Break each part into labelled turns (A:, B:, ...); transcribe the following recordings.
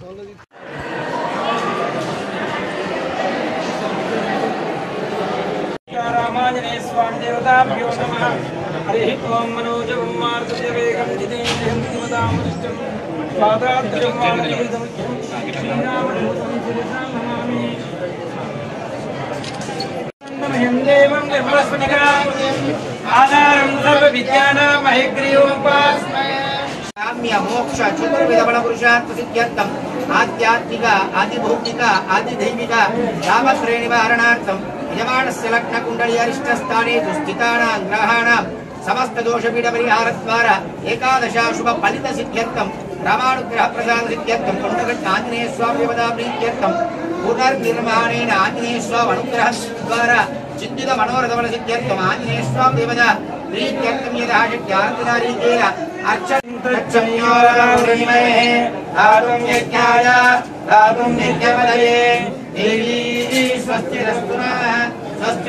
A: రామాంజనేయ స్వామి దేవతాభ్యో నమ హరి ఓం మనోజవం మార్గవేగం జితేంద్రియం ధీమతామృష్టం పాదాద్యం వానరయుధం శ్రీరామదూతం శిరసాం నమామి మహ్యం దేవం నిర్మలస్ఫటికామునిం ఆధారం సర్వ విద్యానాం మహగ్రీవోపాస్మయే
B: కామ్య మోక్ష చతుర్విధ బల పురుషార్థ సిద్ధ్యర్థం ఆధ్యాత్మిక ఆదిభౌతిక ఆదిదైవిక తాపత్రయ నివారణార్థం యజమానస్య లగ్న కుండలి అరిష్ట స్థానే స్థితానాం గ్రహాణాం సమస్త దోషపీఠ పరిహార ద్వారా ఏకాదశ శుభ ఫలిత సిద్ధ్యర్థం రామానుగ్రహ ప్రసాద సిద్ధ్యర్థం కొండగట్ట ఆంజనేయ స్వామి దేవతా ప్రీత్యర్థం పునర్నిర్మాణేన ఆంజనేయ స్వామి అనుగ్రహ ద్వారా చిద్యుత మనోరథబల సిద్ధ్యర్థం ఆంజనేయ స్వామి దేవత ప్రీత్యర్థం యథా శక్త్యార్థనారీకేన
A: तच्चन्योरवृणिमहे धातुं यज्ञाय धातुं यज्ञपदये देवी स्वस्तिरस्तु नः स्वस्ति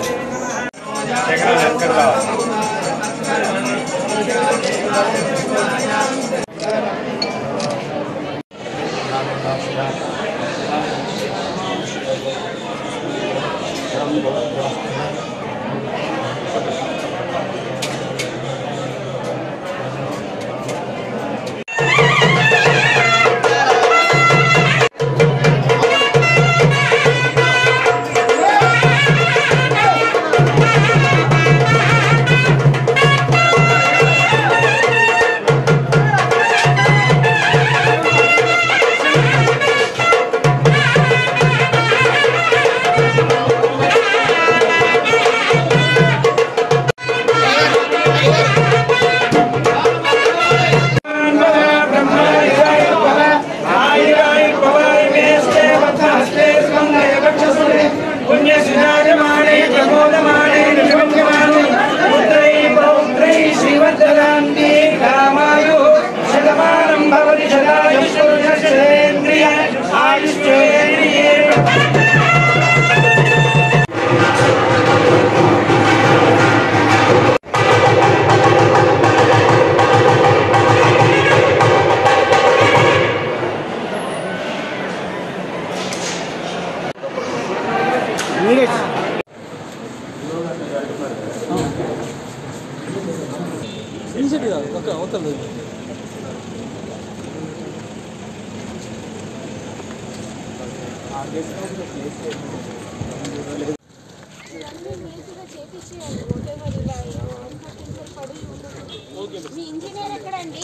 C: నీట్గా చేపించేయాలి whatever ఇలా ఏం కట్టించారు పడి ఉండదు. మీ ఇంజనీర్ ఎక్కడండి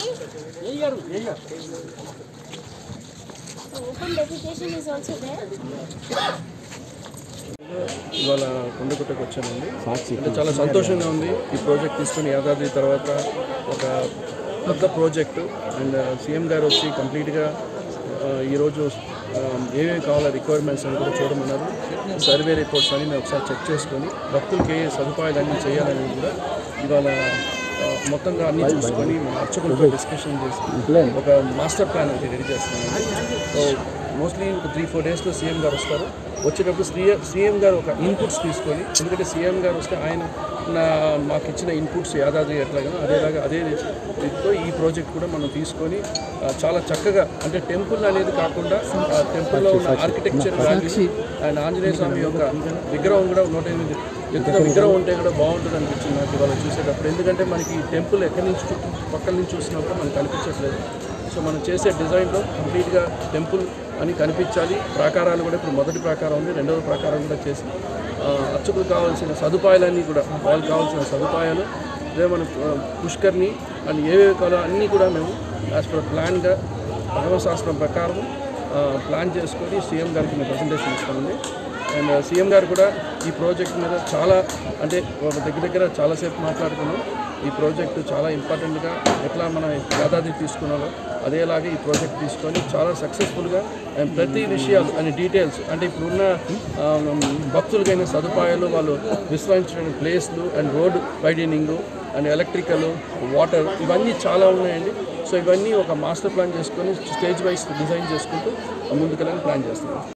C: open defecation is also there
D: ఇవాళ కొండగుట్టకు వచ్చానండి అంటే చాలా సంతోషంగా ఉంది ఈ ప్రాజెక్ట్ తీసుకుని యాదాద్రి తర్వాత ఒక పెద్ద ప్రాజెక్టు అండ్ సీఎం గారు వచ్చి కంప్లీట్గా ఆ, ఈరోజు ఆ, ఏమేమి కావాలో రిక్వైర్మెంట్స్ అని కూడా చూడమన్నారు సర్వే రిపోర్ట్స్ అని మేము ఒకసారి చెక్ చేసుకొని భక్తులకి ఏ సదుపాయాలు అన్నీ చేయాలని కూడా ఇవాళ ఆ, మొత్తంగా అన్నీ చూసుకొని మన అర్చకులతో డిస్కషన్ చేసి ఒక మాస్టర్ ప్లాన్ ఒకటి రెడీ చేస్తున్నామండి సో మోస్ట్లీ ఒక త్రీ ఫోర్ డేస్లో సీఎం గారు వస్తారు వచ్చేటప్పుడు సీఎం సీఎం గారు ఒక ఇన్పుట్స్ తీసుకొని ఎందుకంటే సీఎం గారు వస్తే ఆయన నా మాకు ఇచ్చిన ఇన్పుట్స్ యాదాద్రి ఎట్లాగా అదేలాగా అదే రీతితో ఈ ప్రాజెక్ట్ కూడా మనం తీసుకొని ఆ, చాలా చక్కగా అంటే టెంపుల్ అనేది కాకుండా ఆ టెంపుల్లో ఉన్న architecture value and Anjaneya Swamy యొక్క విగ్రహం కూడా నూట ఎనిమిది ఎత్తున విగ్రహం ఉంటే కూడా బాగుంటుంది అనిపించింది నాకు ఇవాళ చూసేటప్పుడు ఎందుకంటే మనకి ఈ టెంపుల్ ఎక్కడి నుంచి చుట్టూ పక్కల నుంచి చూసినప్పుడు మనకు కనిపించట్లేదు సో మనం చేసే డిజైన్లో కంప్లీట్గా టెంపుల్ అని కనిపించాలి ప్రాకారాలు కూడా ఇప్పుడు మొదటి ప్రాకారం ఉంది రెండవ ప్రాకారం కూడా చేసి ఆ, అర్చకులకు కావాల్సిన సదుపాయాలన్నీ కూడా వాళ్ళకి కావాల్సిన సదుపాయాలు అదే మన ఆ, పుష్కర్ని అండ్ ఏవేవి కావాలో అన్నీ కూడా మేము యాజ్ పర్ ప్లాన్గా భగవశాస్త్రం ప్రకారం ఆ, ప్లాన్ చేసుకొని సీఎం గారికి మేము ప్రజెంటేషన్ ఇస్తామండి అండ్ సీఎం గారు కూడా ఈ ప్రాజెక్ట్ మీద చాలా అంటే ఒక దగ్గర దగ్గర చాలాసేపు మాట్లాడుకున్నాం ఈ ప్రాజెక్టు చాలా ఇంపార్టెంట్గా ఎట్లా మనం యాదాద్రి తీసుకున్నామో అదేలాగే ఈ ప్రాజెక్ట్ తీసుకొని చాలా సక్సెస్ఫుల్గా అండ్ ప్రతి విషయాలు అండ్ డీటెయిల్స్ అంటే ఇప్పుడున్న ఆ, భక్తులకైన సదుపాయాలు వాళ్ళు విశ్రమించడానికి ప్లేస్లు and road widening and electrical water ఇవన్నీ చాలా ఉన్నాయండి సో ఇవన్నీ ఒక మాస్టర్ ప్లాన్ చేసుకొని స్టేజ్ వైజ్ డిజైన్ చేసుకుంటూ ముందుకెళ్ళని ప్లాన్ చేస్తున్నాం